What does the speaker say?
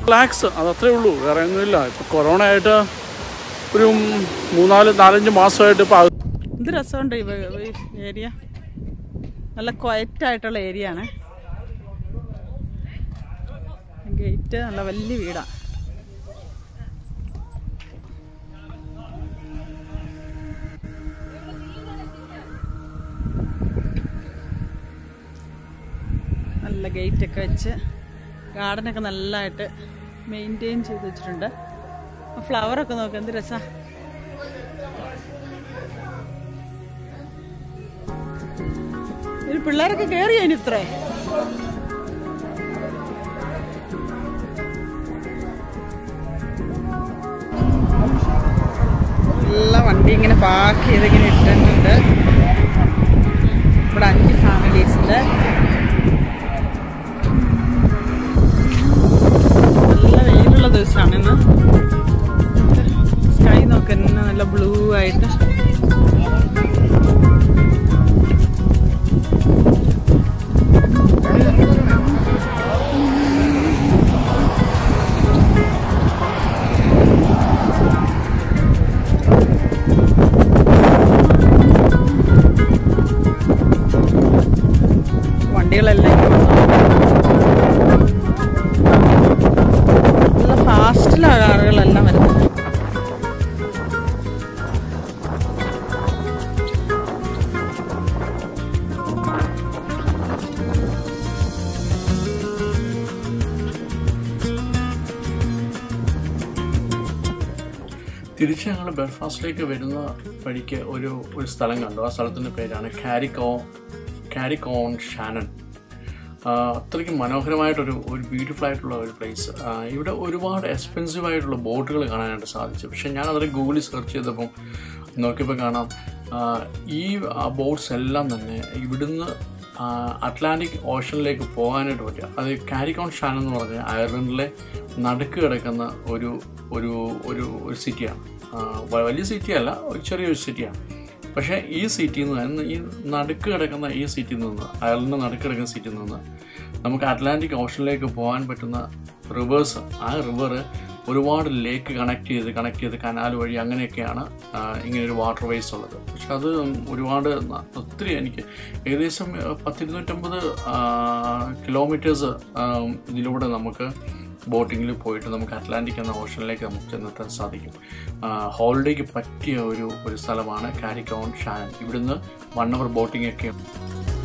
Relax അതത്രേ ഉള്ളൂ വേറെ ഒന്നുമില്ല ഇപ്പോൾ കൊറോണ ആയിട്ട് ഒരു മൂന്നാല് നാലഞ്ച് മാസമായിട്ട് ഇപ്പോൾ എന്ത് രസമുണ്ട് ഈ വ- ഈ ഏരിയ നല്ല ക്വയറ്റ് ആയിട്ടുള്ള ഏരിയ ആണ് ഗേറ്റ് നല്ല വലിയ വീടാണ് നല്ല ഗേറ്റൊക്കെ വെച്ച് ഗാർഡനൊക്കെ നല്ലതായിട്ട് മെയിൻറ്റെയിൻ ചെയ്ത് വെച്ചിട്ടുണ്ട് ഫ്ലവറൊക്കെ നോക്ക് എന്ത് രസമാണ് ഒരു പിള്ളേരൊക്കെ കയറി അതിന് ഇത്രേ എല്ലാ വണ്ടി ഇങ്ങനെ പാർക്ക് ചെയ്ത് ഇങ്ങനെ ഇട്ടിട്ടുണ്ട് ഇവിടെ അഞ്ച് ഫാമിലീസിന്റെ നല്ല വെയിലുള്ള ദിവസമാണ് ഇന്ന് സ്കൈ നോക്കുന്ന നല്ല ബ്ലൂ ആയിട്ട് വണ്ടികളെല്ലാം ഇങ്ങനെ വന്നു. നല്ല ഫാസ്റ്റിലാണ് കാറുകളെല്ലാം വരുന്നത് തിരിച്ച് ഞങ്ങൾ ബെൽഫാസ്റ്റിലേക്ക് വരുന്ന വഴിക്ക് ഒരു ഒരു സ്ഥലം കണ്ടു ആ സ്ഥലത്തിൻ്റെ പേരാണ് കാരിക്കോ കാരിക്കോൺ ഷാനൻ ആ, അത്രയ്ക്ക് മനോഹരമായിട്ടൊരു ഒരു ബ്യൂട്ടിഫുൾ ആയിട്ടുള്ള ഒരു പ്ലേസ് ഇവിടെ ഒരുപാട് എക്സ്പെൻസീവ് ആയിട്ടുള്ള ബോട്ടുകൾ കാണാനായിട്ട് സാധിച്ചു പക്ഷേ ഞാൻ അതിൽ ഗൂഗിളിൽ സെർച്ച് ചെയ്തപ്പം നോക്കിയപ്പോൾ കാണാം ആ, ഈ ബോട്ട്സ് എല്ലാം തന്നെ ഇവിടുന്ന് ആ, അറ്റ്ലാന്റിക് ഓഷനിലേക്ക് പോകാനായിട്ട് പറ്റുക അത് കാരിക്കോൺ ഷാൻ എന്ന് പറഞ്ഞ അയർലൻഡിലെ നടുക്ക് കിടക്കുന്ന ഒരു ഒരു ഒരു ഒരു സിറ്റിയാണ് ആ, വ- വലിയ സിറ്റി അല്ല ഒരു ചെറിയൊരു സിറ്റിയാണ് പക്ഷേ ഈ സിറ്റിയിൽ നിന്ന് ഈ നടുക്ക് കിടക്കുന്ന ഈ സിറ്റിയിൽ നിന്ന് അയർലൻഡ് നടുക്ക് കിടക്കുന്ന സിറ്റിയിൽ നിന്ന് നമുക്ക് അറ്റ്ലാന്റിക് ഓഷനിലേക്ക് പോകാൻ പറ്റുന്ന റിവേഴ്സ് ആ റിവർ ഒരുപാട് ലേക്ക് കണക്ട് ചെയ്ത് കണക്ട് ചെയ്ത് കനാൽ വഴി അങ്ങനെയൊക്കെയാണ് ആ, ഇങ്ങനെ ഒരു വാട്ടർ വേസ് ഉള്ളത് പക്ഷെ അത് ഒരുപാട് ന- ഒത്തിരി എനിക്ക് ഏകദേശം ആ, പത്തിരുന്നൂറ്റമ്പത് കിലോമീറ്റേഴ്സ് ഇതിലൂടെ നമുക്ക് ബോട്ടിങ്ങിൽ പോയിട്ട് നമുക്ക് അറ്റ്ലാന്റിക് എന്ന ഓഷനിലേക്ക് നമുക്ക് ചെന്നെത്താൻ സാധിക്കും ഹോളിഡേക്ക് പറ്റിയ ഒരു ഒരു സ്ഥലമാണ് കാരിക്കോൺ ഷാൻ ഇവിടുന്ന് വൺ അവർ ബോട്ടിംഗ് ഒക്കെ